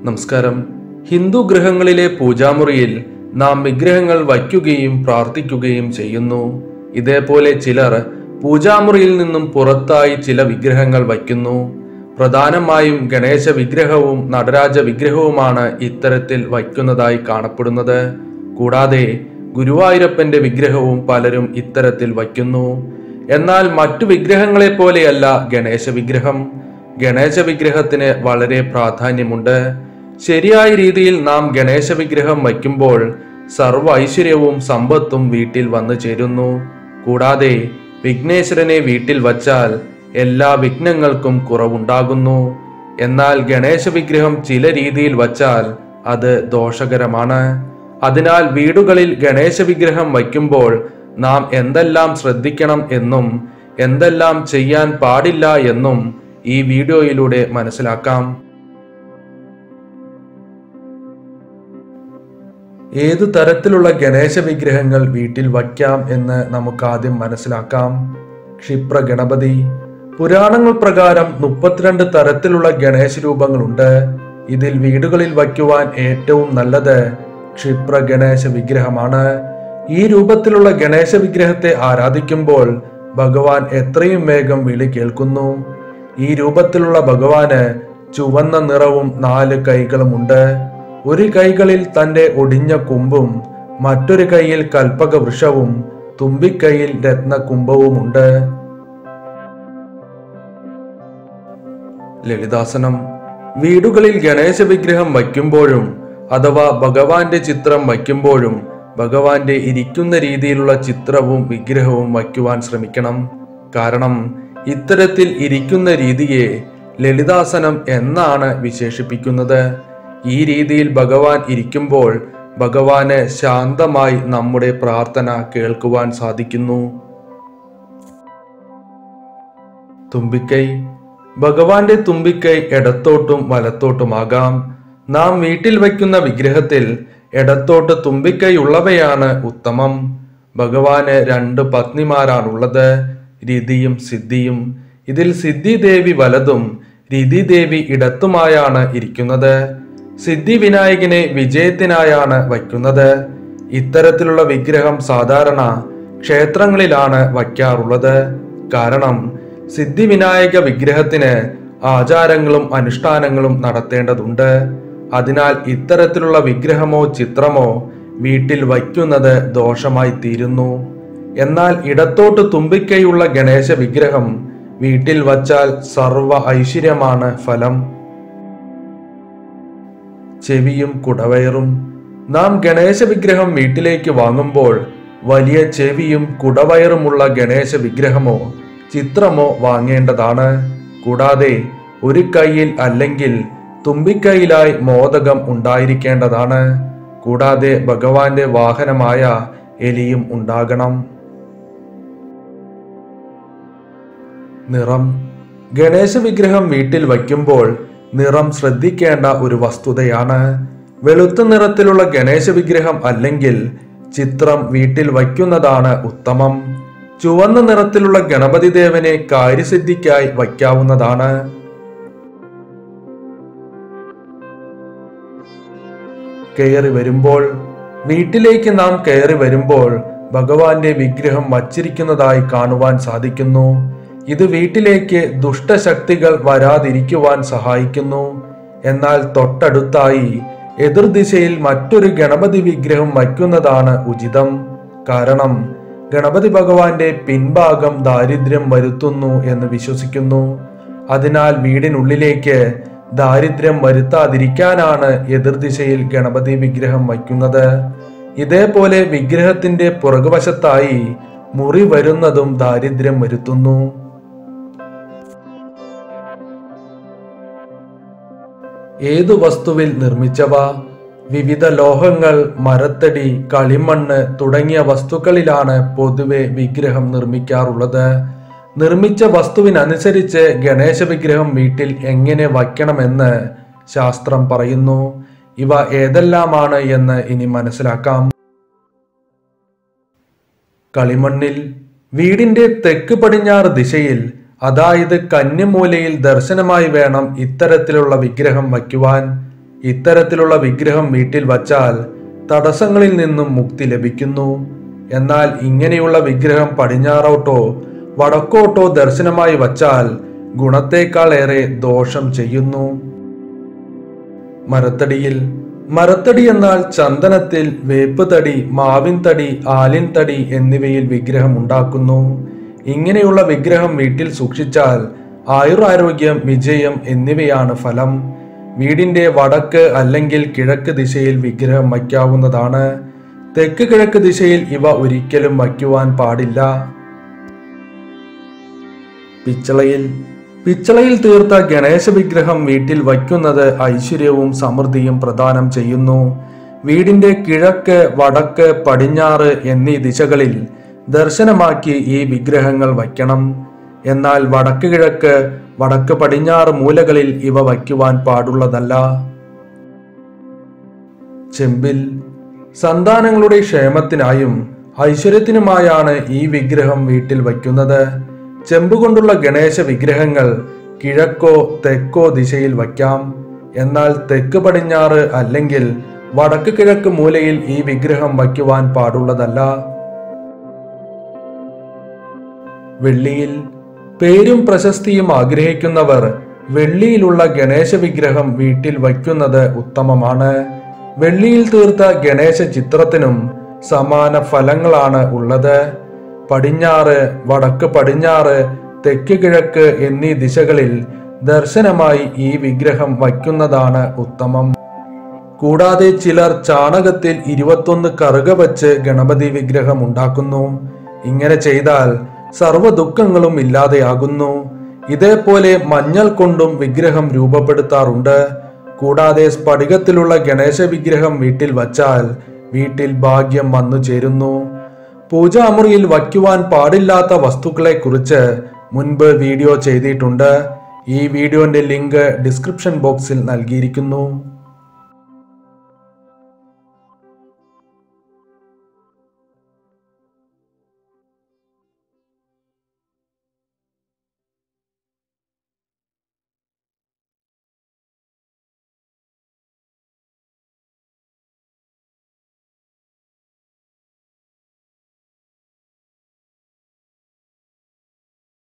നമസ്കാരം ഹിന്ദു ഗൃഹങ്ങളിലെ പൂജാമുറിയിൽ നാം വിഗ്രഹങ്ങൾ വയ്ക്കുകയും പ്രാർത്ഥിക്കുകയും ചെയ്യുന്നു ഇതേപോലെ ചിലർ പൂജാമുറിയിൽ നിന്നും പുറത്തായി ചില വിഗ്രഹങ്ങൾ വയ്ക്കുന്നു പ്രധാനമായും ഗണേശ വിഗ്രഹവും നടരാജ വിഗ്രഹവുമാണ് ഇത്തരത്തിൽ വയ്ക്കുന്നതായി കാണപ്പെടുന്നത് കൂടാതെ ഗുരുവായൂരപ്പന്റെ വിഗ്രഹവും പലരും ഇത്തരത്തിൽ വയ്ക്കുന്നു എന്നാൽ മറ്റു വിഗ്രഹങ്ങളെ പോലെയല്ല ഗണേശ വിഗ്രഹം ഗണേശ വിഗ്രഹത്തിന് വളരെ പ്രാധാന്യമുണ്ട് ശരിയായ രീതിയിൽ നാം ഗണേശ വിഗ്രഹം വയ്ക്കുമ്പോൾ സർവ്വ ഐശ്വര്യവും സമ്പത്തും വീട്ടിൽ വന്നു ചേരുന്നു കൂടാതെ വിഘ്നേശ്വരനെ വീട്ടിൽ വച്ചാൽ എല്ലാ വിഘ്നങ്ങൾക്കും കുറവുണ്ടാകുന്നു എന്നാൽ ഗണേശ വിഗ്രഹം ചില രീതിയിൽ വച്ചാൽ അത് ദോഷകരമാണ് അതിനാൽ വീടുകളിൽ ഗണേശ വിഗ്രഹം വയ്ക്കുമ്പോൾ നാം എന്തെല്ലാം ശ്രദ്ധിക്കണം എന്നും എന്തെല്ലാം ചെയ്യാൻ പാടില്ല എന്നും ഈ വീഡിയോയിലൂടെ മനസ്സിലാക്കാം ഏതു തരത്തിലുള്ള ഗണേശ വിഗ്രഹങ്ങൾ വീട്ടിൽ വയ്ക്കാം എന്ന് നമുക്ക് ആദ്യം മനസ്സിലാക്കാം ക്ഷിപ്ര ഗണപതി പുരാണങ്ങൾ പ്രകാരം മുപ്പത്തിരണ്ട് തരത്തിലുള്ള ഗണേശ രൂപങ്ങളുണ്ട് ഇതിൽ വീടുകളിൽ വയ്ക്കുവാൻ ഏറ്റവും നല്ലത് ക്ഷിപ്ര ഗണേശ വിഗ്രഹമാണ് ഈ രൂപത്തിലുള്ള ഗണേശ വിഗ്രഹത്തെ ആരാധിക്കുമ്പോൾ ഭഗവാൻ എത്രയും വേഗം വിളി കേൾക്കുന്നു ഈ രൂപത്തിലുള്ള ഭഗവാന് ചുവന്ന നിറവും നാല് കൈകളുമുണ്ട് ഒരു കൈകളിൽ തന്റെ ഒടിഞ്ഞ കുമ്പും മറ്റൊരു കൈയിൽ കൽപ്പക വൃക്ഷവും തുമ്പിക്കൈയിൽ രത്നകുംഭവുമുണ്ട് ലളിതാസനം വീടുകളിൽ ഗണേശ വിഗ്രഹം വയ്ക്കുമ്പോഴും അഥവാ ഭഗവാന്റെ ചിത്രം വയ്ക്കുമ്പോഴും ഭഗവാന്റെ ഇരിക്കുന്ന രീതിയിലുള്ള ചിത്രവും വിഗ്രഹവും വയ്ക്കുവാൻ ശ്രമിക്കണം കാരണം ഇത്തരത്തിൽ ഇരിക്കുന്ന രീതിയെ ലളിതാസനം എന്നാണ് വിശേഷിപ്പിക്കുന്നത് ഈ രീതിയിൽ ഭഗവാൻ ഇരിക്കുമ്പോൾ ഭഗവാന് ശാന്തമായി നമ്മുടെ പ്രാർത്ഥന കേൾക്കുവാൻ സാധിക്കുന്നു തുമ്പിക്കൈ ഭഗവാന്റെ തുമ്പിക്കൈ ഇടത്തോട്ടും വലത്തോട്ടുമാകാം നാം വീട്ടിൽ വയ്ക്കുന്ന വിഗ്രഹത്തിൽ ഇടത്തോട്ട് തുമ്പിക്കൈ ഉള്ളവയാണ് ഉത്തമം ഭഗവാന് രണ്ട് പത്നിമാരാണുള്ളത് രതിയും സിദ്ധിയും ഇതിൽ സിദ്ധി ദേവി വലതും രതി ദേവി ഇടത്തുമായാണ് ഇരിക്കുന്നത് സിദ്ധി വിനായകനെ വിജയത്തിനായാണ് വയ്ക്കുന്നത് ഇത്തരത്തിലുള്ള വിഗ്രഹം സാധാരണ ക്ഷേത്രങ്ങളിലാണ് വയ്ക്കാറുള്ളത് കാരണം സിദ്ധിവിനായക വിഗ്രഹത്തിന് ആചാരങ്ങളും അനുഷ്ഠാനങ്ങളും നടത്തേണ്ടതുണ്ട് അതിനാൽ ഇത്തരത്തിലുള്ള വിഗ്രഹമോ ചിത്രമോ വീട്ടിൽ വയ്ക്കുന്നത് ദോഷമായി തീരുന്നു എന്നാൽ ഇടത്തോട്ട് തുമ്പിക്കൈയുള്ള ഗണേശ വിഗ്രഹം വീട്ടിൽ വച്ചാൽ സർവ ഐശ്വര്യമാണ് ഫലം ചെവിയും കുടവയറും നാം ഗണേശ വിഗ്രഹം വീട്ടിലേക്ക് വാങ്ങുമ്പോൾ വലിയ ചെവിയും കുടവയറുമുള്ള ഗണേശ വിഗ്രഹമോ ചിത്രമോ വാങ്ങേണ്ടതാണ് കൂടാതെ ഒരു കൈയിൽ അല്ലെങ്കിൽ തുമ്പിക്കൈയിലായി മോദകം ഉണ്ടായിരിക്കേണ്ടതാണ് കൂടാതെ ഭഗവാന്റെ വാഹനമായ എലിയും ഉണ്ടാകണം നിറം ഗണേശ വിഗ്രഹം വീട്ടിൽ വയ്ക്കുമ്പോൾ നിറം ശ്രദ്ധിക്കേണ്ട ഒരു വസ്തുതയാണ് വെളുത്ത നിറത്തിലുള്ള ഗണേശ വിഗ്രഹം അല്ലെങ്കിൽ ചിത്രം വീട്ടിൽ വയ്ക്കുന്നതാണ് ഉത്തമം ചുവന്ന നിറത്തിലുള്ള ഗണപതി ദേവനെ കാര്യസിദ്ധിക്കായി വയ്ക്കാവുന്നതാണ് കയറി വരുമ്പോൾ വീട്ടിലേക്ക് നാം കയറി വരുമ്പോൾ ഭഗവാന്റെ വിഗ്രഹം വച്ചിരിക്കുന്നതായി കാണുവാൻ സാധിക്കുന്നു ഇത് വീട്ടിലേക്ക് ദുഷ്ടശക്തികൾ വരാതിരിക്കുവാൻ സഹായിക്കുന്നു എന്നാൽ തൊട്ടടുത്തായി എതിർദിശയിൽ മറ്റൊരു ഗണപതി വിഗ്രഹം വയ്ക്കുന്നതാണ് ഉചിതം കാരണം ഗണപതി ഭഗവാന്റെ പിൻഭാഗം ദാരിദ്ര്യം വരുത്തുന്നു എന്ന് വിശ്വസിക്കുന്നു അതിനാൽ വീടിനുള്ളിലേക്ക് ദാരിദ്ര്യം വരുത്താതിരിക്കാനാണ് എതിർദിശയിൽ ഗണപതി വിഗ്രഹം വയ്ക്കുന്നത് ഇതേപോലെ വിഗ്രഹത്തിന്റെ പുറകുവശത്തായി മുറി വരുന്നതും ദാരിദ്ര്യം വരുത്തുന്നു ഏതു വസ്തുവിൽ നിർമ്മിച്ചവ വിവിധ ലോഹങ്ങൾ മരത്തടി കളിമണ്ണ് തുടങ്ങിയ വസ്തുക്കളിലാണ് പൊതുവെ വിഗ്രഹം നിർമ്മിക്കാറുള്ളത് നിർമ്മിച്ച വസ്തുവിനനുസരിച്ച് ഗണേശ വിഗ്രഹം വീട്ടിൽ എങ്ങനെ വയ്ക്കണമെന്ന് ശാസ്ത്രം പറയുന്നു ഇവ ഏതെല്ലാമാണ് എന്ന് ഇനി മനസ്സിലാക്കാം കളിമണ്ണിൽ വീടിന്റെ തെക്ക് പടിഞ്ഞാറ് ദിശയിൽ അതായത് കന്നിമൂലയിൽ ദർശനമായി വേണം ഇത്തരത്തിലുള്ള വിഗ്രഹം വയ്ക്കുവാൻ ഇത്തരത്തിലുള്ള വിഗ്രഹം വീട്ടിൽ വച്ചാൽ തടസ്സങ്ങളിൽ നിന്നും മുക്തി ലഭിക്കുന്നു എന്നാൽ ഇങ്ങനെയുള്ള വിഗ്രഹം പടിഞ്ഞാറോട്ടോ വടക്കോട്ടോ ദർശനമായി വച്ചാൽ ഗുണത്തേക്കാൾ ഏറെ ദോഷം ചെയ്യുന്നു മരത്തടിയിൽ മരത്തടി എന്നാൽ ചന്ദനത്തിൽ വേപ്പ് തടി മാവിൻ തടി ആലിൻ തടി എന്നിവയിൽ വിഗ്രഹം ഉണ്ടാക്കുന്നു ഇങ്ങനെയുള്ള വിഗ്രഹം വീട്ടിൽ സൂക്ഷിച്ചാൽ ആയുരാരോഗ്യം വിജയം എന്നിവയാണ് ഫലം വീടിന്റെ വടക്ക് അല്ലെങ്കിൽ കിഴക്ക് ദിശയിൽ വിഗ്രഹം വയ്ക്കാവുന്നതാണ് തെക്ക് കിഴക്ക് ദിശയിൽ ഇവ ഒരിക്കലും വയ്ക്കുവാൻ പാടില്ല പിച്ചളയിൽ പിച്ചളയിൽ തീർത്ത ഗണേശ വിഗ്രഹം വീട്ടിൽ വയ്ക്കുന്നത് ഐശ്വര്യവും സമൃദ്ധിയും പ്രദാനം ചെയ്യുന്നു വീടിന്റെ കിഴക്ക് വടക്ക് പടിഞ്ഞാറ് എന്നീ ദിശകളിൽ ദർശനമാക്കി ഈ വിഗ്രഹങ്ങൾ വയ്ക്കണം എന്നാൽ വടക്ക് കിഴക്ക് വടക്ക് പടിഞ്ഞാറ് മൂലകളിൽ ഇവ വയ്ക്കുവാൻ പാടുള്ളതല്ല ചെമ്പിൽ സന്താനങ്ങളുടെ ക്ഷേമത്തിനായും ഐശ്വര്യത്തിനുമായാണ് ഈ വിഗ്രഹം വീട്ടിൽ വയ്ക്കുന്നത് ചെമ്പ് കൊണ്ടുള്ള ഗണേശ വിഗ്രഹങ്ങൾ കിഴക്കോ തെക്കോ ദിശയിൽ വയ്ക്കാം എന്നാൽ തെക്ക് പടിഞ്ഞാറ് അല്ലെങ്കിൽ വടക്ക് കിഴക്ക് മൂലയിൽ ഈ വിഗ്രഹം വയ്ക്കുവാൻ പാടുള്ളതല്ല വെള്ളിയിൽ പേരും പ്രശസ്തിയും ആഗ്രഹിക്കുന്നവർ വെള്ളിയിലുള്ള ഗണേശ വിഗ്രഹം വീട്ടിൽ വയ്ക്കുന്നത് ഉത്തമമാണ് വെള്ളിയിൽ തീർത്ത ഗണേശ ചിത്രത്തിനും സമാന ഫലങ്ങളാണ് ഉള്ളത് പടിഞ്ഞാറ് വടക്ക് പടിഞ്ഞാറ് തെക്ക് കിഴക്ക് എന്നീ ദിശകളിൽ ദർശനമായി ഈ വിഗ്രഹം വയ്ക്കുന്നതാണ് ഉത്തമം കൂടാതെ ചിലർ ചാണകത്തിൽ ഇരുപത്തൊന്ന് കറുക വച്ച് ഗണപതി വിഗ്രഹം ഉണ്ടാക്കുന്നു ഇങ്ങനെ ചെയ്താൽ സർവ്വ ദുഃഖങ്ങളും ഇല്ലാതെയാകുന്നു ഇതേപോലെ മഞ്ഞൾ കൊണ്ടും വിഗ്രഹം രൂപപ്പെടുത്താറുണ്ട് കൂടാതെ സ്ഫടികത്തിലുള്ള ഗണേശ വിഗ്രഹം വീട്ടിൽ വച്ചാൽ വീട്ടിൽ ഭാഗ്യം വന്നു ചേരുന്നു പൂജാമുറിയിൽ വയ്ക്കുവാൻ പാടില്ലാത്ത വസ്തുക്കളെ കുറിച്ച് മുൻപ് വീഡിയോ ചെയ്തിട്ടുണ്ട് ഈ വീഡിയോന്റെ ലിങ്ക് ഡിസ്ക്രിപ്ഷൻ ബോക്സിൽ നൽകിയിരിക്കുന്നു